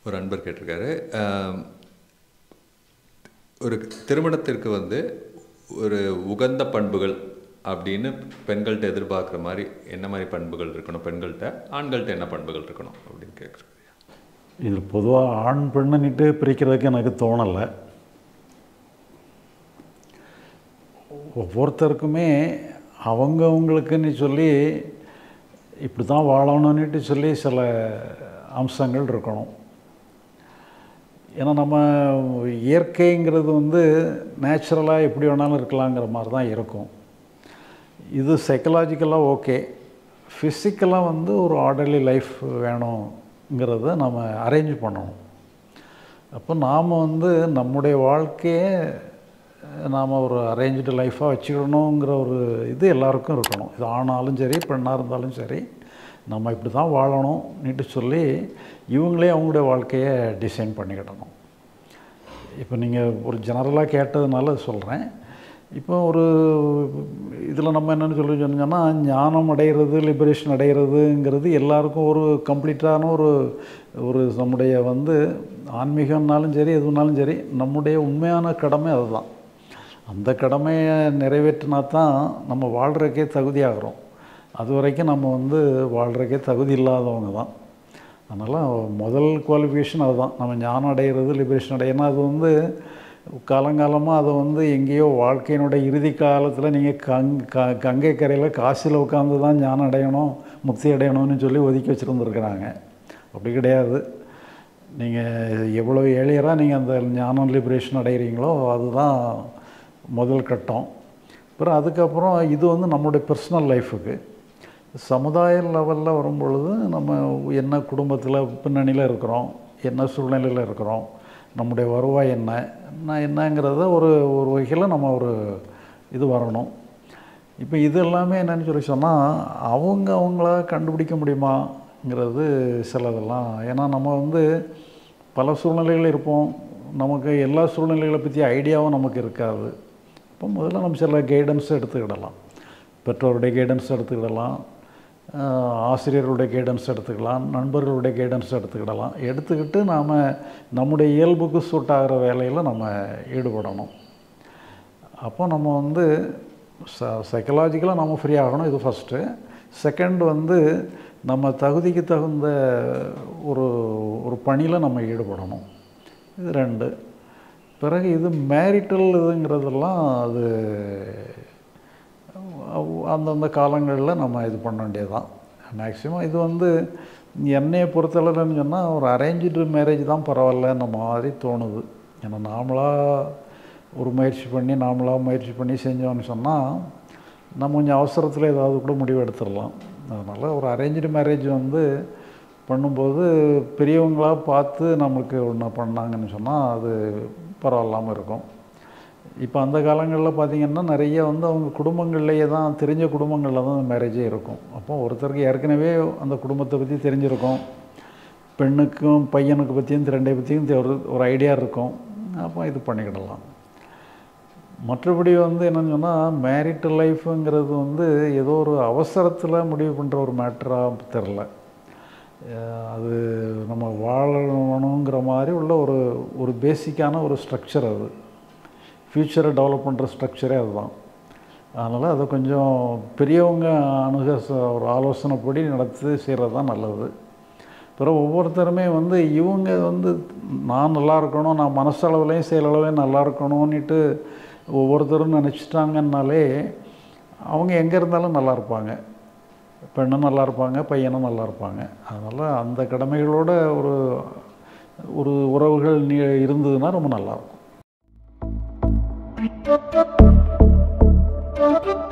ஒரு அன்பர் கேட்டிருக்காரு ஆம், ஒரு திருமணத்திற்கு வந்து ஒரு உகந்த பண்புகள் அப்படின்னு பெண்கள்கிட்ட எதிர்பார்க்குற மாதிரி என்ன மாதிரி பண்புகள் இருக்கணும் பெண்கள்கிட்ட ஆண்கள்கிட்ட என்ன பண்புகள் இருக்கணும் அப்படின்னு கேட்குறது இதில் பொதுவாக ஆண் பெண்ணுன்னுட்டு பிரிக்கிறதுக்கு எனக்கு தோணலை ஒவ்வொருத்தருக்குமே அவங்கவுங்களுக்குன்னு சொல்லி இப்படி தான் வாழணும்னுட்டு சொல்லி சில அம்சங்கள் இருக்கணும் ஏன்னா நம்ம இயற்கைங்கிறது வந்து நேச்சுரலாக எப்படி வேணாலும் இருக்கலாங்கிற மாதிரி தான் இருக்கும் இது சைக்கலாஜிக்கலாக ஓகே ஃபிசிக்கலாக வந்து ஒரு ஆர்டர்லி லைஃப் வேணுங்கிறத நம்ம அரேஞ்ச் பண்ணணும் அப்போ நாம் வந்து நம்முடைய வாழ்க்கையை நாம் ஒரு அரேஞ்சு லைஃப்பாக வச்சுக்கணுங்கிற ஒரு இது எல்லாருக்கும் இருக்கணும் இது ஆணாலும் சரி பெண்ணாக இருந்தாலும் சரி நம்ம இப்படி தான் வாழணும்னுட்டு சொல்லி இவங்களே அவங்களுடைய வாழ்க்கையை டிசைன் பண்ணிக்கிடணும் இப்போ நீங்கள் ஒரு ஜெனரலாக கேட்டதுனால சொல்கிறேன் இப்போ ஒரு இதில் நம்ம என்னென்னு சொல்லி சொன்னோம்னா ஞானம் அடைகிறது லிபரேஷன் அடைகிறதுங்கிறது எல்லாருக்கும் ஒரு கம்ப்ளீட்டான ஒரு ஒரு நம்முடைய வந்து ஆன்மீகம்னாலும் சரி எதுனாலும் சரி நம்முடைய உண்மையான கடமை அதுதான் அந்த கடமையை நிறைவேற்றினா தான் நம்ம வாழ்கிறக்கே தகுதியாகிறோம் அது வரைக்கும் நம்ம வந்து வாழ்கிறக்கே தகுதி இல்லாதவங்க தான் அதனால் முதல் குவாலிஃபிகேஷன் அதுதான் நம்ம ஞானம் அடைகிறது லிபரேஷன் அடையணும் அது வந்து காலங்காலமாக அதை வந்து எங்கேயோ வாழ்க்கையினுடைய இறுதி காலத்தில் நீங்கள் கங் க கங்கை கரையில் காசில் உட்காந்து தான் ஞானம் அடையணும் முக்தி அடையணும்னு சொல்லி ஒதுக்கி வச்சுருந்துருக்குறாங்க அப்படி கிடையாது நீங்கள் எவ்வளோ ஏழியராக நீங்கள் அந்த ஞானம் லிபரேஷன் அடைகிறீங்களோ அதுதான் முதல் கட்டம் அப்புறம் அதுக்கப்புறம் இது வந்து நம்மளுடைய பர்சனல் லைஃபுக்கு சமுதாய லெவலில் வரும்பொழுது நம்ம என்ன குடும்பத்தில் பின்னணியில் இருக்கிறோம் என்ன சூழ்நிலையில் இருக்கிறோம் நம்முடைய வருவாய் என்ன நான் என்னங்கிறத ஒரு ஒரு வகையில் நம்ம ஒரு இது வரணும் இப்போ இது எல்லாமே என்னன்னு சொல்லி சொன்னால் அவங்க அவங்களா கண்டுபிடிக்க முடியுமாங்கிறது சிலதெல்லாம் ஏன்னா நம்ம வந்து பல சூழ்நிலைகள் இருப்போம் நமக்கு எல்லா சூழ்நிலைகளை பற்றி ஐடியாவும் நமக்கு இருக்காது அப்போ முதல்ல நம்ம சில கைடன்ஸ் எடுத்துக்கிடலாம் பெற்றோருடைய கைடன்ஸ் எடுத்துக்கிடலாம் ஆஹ் ஆசிரியர்களுடைய கைடன்ஸ் எடுத்துக்கலாம் நண்பர்களுடைய கைடன்ஸ் எடுத்துக்கிடலாம் எடுத்துக்கிட்டு நாம் நம்முடைய இயல்புக்கு சூட் ஆகிற வேலையில் நம்ம ஈடுபடணும் அப்போ நம்ம வந்து ச சைக்கலாஜிக்கலாக நம்ம ஃப்ரீ ஆகணும் இது ஃபஸ்ட்டு செகண்ட் வந்து நம்ம தகுதிக்கு தகுந்த ஒரு ஒரு பணியில் நம்ம ஈடுபடணும் இது ரெண்டு பிறகு இது மேரிட்டல் இதுங்கிறதெல்லாம் அது அவ்- அந்தந்த காலங்களில் நம்ம இது பண்ண வேண்டியதுதான் மேக்ஸிமம் இது வந்து என்னையை பொறுத்தளவுன்னு சொன்னால் ஒரு அரேஞ்சு மேரேஜ் தான் பரவாயில்லன்ற மாதிரி தோணுது ஏன்னா நாமளாக ஒரு முயற்சி பண்ணி நாமளாக முயற்சி பண்ணி செஞ்சோம்னு சொன்னால் நம்ம கொஞ்சம் அவசரத்தில் ஏதாவது கூட முடிவு எடுத்துடலாம் அதனால் ஒரு அரேஞ்சு மேரேஜ் வந்து பண்ணும்போது பெரியவங்களாக பார்த்து நமக்கு ஒன்று பண்ணாங்கன்னு சொன்னால் அது பரவாயில்லாமல் இருக்கும் இப்போ அந்த காலங்களில் பார்த்திங்கன்னா நிறைய வந்து அவங்க குடும்பங்கள்லேயே தான் தெரிஞ்ச குடும்பங்களில் தான் மேரேஜே இருக்கும் அப்போ ஒருத்தருக்கு ஏற்கனவே அந்த குடும்பத்தை பற்றி தெரிஞ்சிருக்கும் பெண்ணுக்கும் பையனுக்கு பற்றியும் ரெண்டை பற்றியும் தெ- ஒரு ஒரு ஐடியா இருக்கும் அப்போ இது பண்ணிக்கிடலாம் மற்றபடி வந்து என்னன்னு சொன்னால் மேரிட் லைஃப்புங்கிறது வந்து ஏதோ ஒரு அவசரத்தில் முடிவு பண்ணுற ஒரு மேட்டராக தெரில அஹ் அது நம்ம வாழணுங்கிற மாதிரி உள்ள ஒரு ஒரு பேசிக்கான ஒரு ஸ்ட்ரக்சர் அது ஃப்யூச்சரை டெவலப் பண்ணுற ஸ்ட்ரக்சரே அதுதான் அதனால் அதை கொஞ்சம் பெரியவங்க அணுக ச- ஒரு ஆலோசனைப்படி நடத்தி செய்கிறது தான் நல்லது பிறகு ஒவ்வொருத்தருமே வந்து இவங்க வந்து நான் நல்லா இருக்கணும் நான் மனசளவுலையும் செயலளவையும் நல்லா இருக்கணும்னுட்டு ஒவ்வொருத்தரும் நினச்சிட்டாங்கன்னாலே அவங்க எங்கே இருந்தாலும் நல்லா இருப்பாங்க பெண்ணும் நல்லா இருப்பாங்க பையனும் நல்லா இருப்பாங்க அதனால் அந்த கடமைகளோட ஒரு ஒரு உறவுகள் நீ இருந்ததுன்னா ரொம்ப நல்லாயிருக்கும் Thank you.